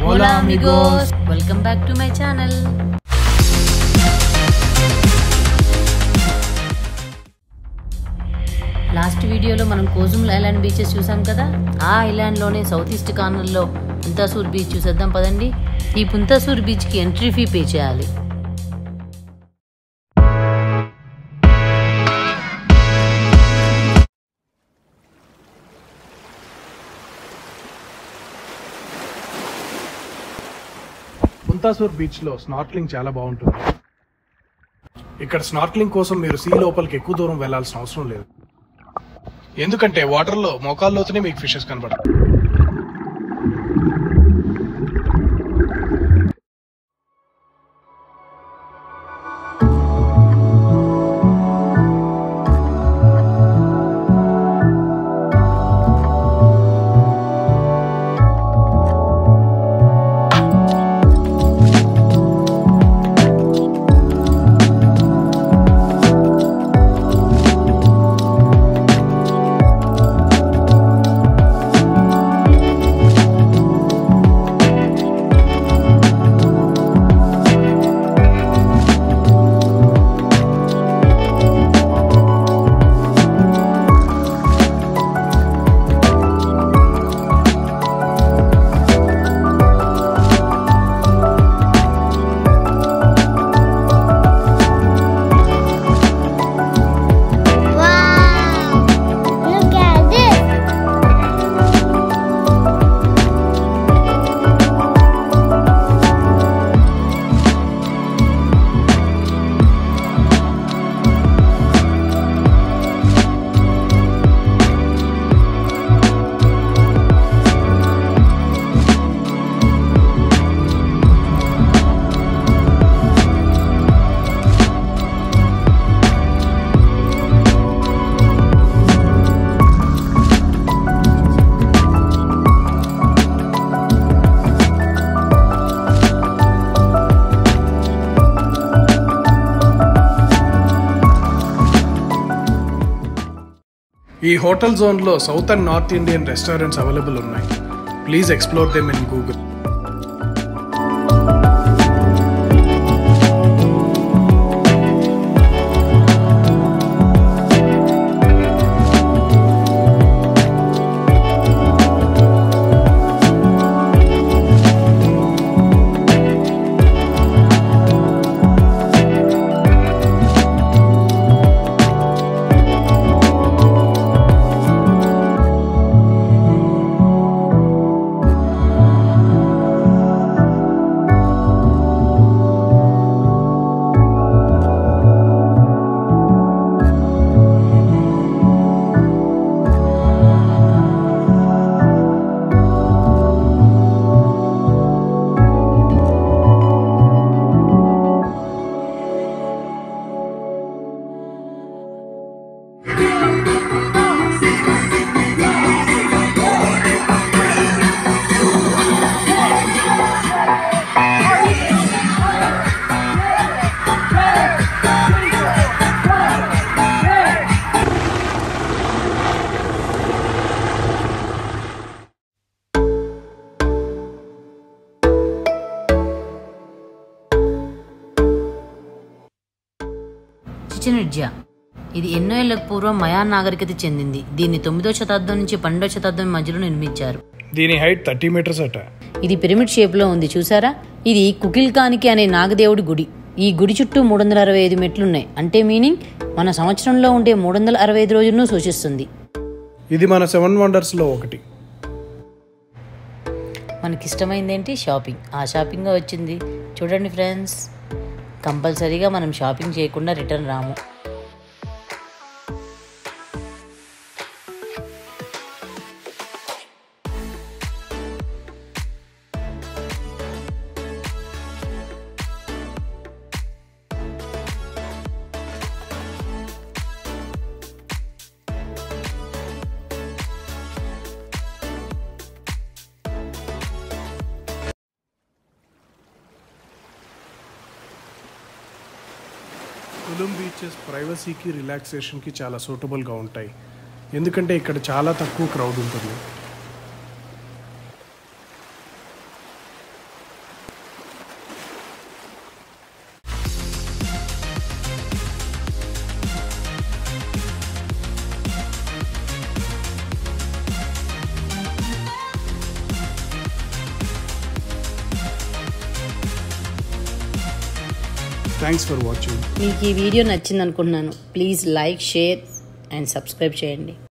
Hola amigos, welcome back to my channel. Last వీడియోలో మనం కోజుమ్ల island beaches చూసాం కదా ఆ ఐలాండ్లోనే సౌత్ ఈస్ట్ కార్నర్లో పుంతాసూర్ బీచ్ చూసేద్దాం పదండి ఈ పుంతాసూర్ బీచ్కి ఎంట్రీ ఫీ పే చేయాలి పుంతాసూర్ బీచ్లో స్నార్క్లింగ్ చాలా బాగుంటుంది ఇక్కడ స్నార్క్లింగ్ కోసం మీరు సీ లోపలికి ఎక్కువ దూరం వెళ్లాల్సిన అవసరం లేదు ఎందుకంటే వాటర్లో మోకాల్లోతోనే మీకు ఫిషెస్ కనబడతాయి Wow! Look at this! ఈ హోటల్ జోన్లో south and north Indian restaurants available ఉన్నాయి please explore them in Google Chichen Itza ఇది ఎన్నో ఏళ్లకు పూర్వం మయాన్ నాగరికత చెందింది దీన్ని తొమ్మిదో శతాబ్దం నుంచి పన్నెండో శతాబ్దం మధ్యలో నిర్మించారు దీని హైట్ థర్టీ మీటర్స్ అట ఇది పిరమిడ్ షేప్ లో ఉంది చూసారా ఇది కుకిల్కానికి అనే నాగదేవుడి గుడి ఈ గుడి చుట్టూ మూడు వందల అరవై ఐదు మెట్లున్నాయి అంటే మీనింగ్ మన సంవత్సరంలో ఉండే మూడు వందల అరవై ఐదు రోజులను సూచిస్తుంది ఇది మన సెవెన్ వండర్స్లో ఒకటి మనకి ఇష్టమైంది ఏంటి షాపింగ్ ఆ షాపింగ్ వచ్చింది చూడండి ఫ్రెండ్స్ కంపల్సరీగా మనం షాపింగ్ చేయకుండా రిటర్న్ రాము తులుం బీచెస్ ప్రైవసీకి రిలాక్సేషన్కి చాలా సూటబుల్గా ఉంటాయి ఎందుకంటే ఇక్కడ చాలా తక్కువ క్రౌడ్ ఉంటుంది థ్యాంక్స్ ఫర్ వాచింగ్ మీకు ఈ వీడియో నచ్చింది అనుకుంటున్నాను please like share and subscribe చేయండి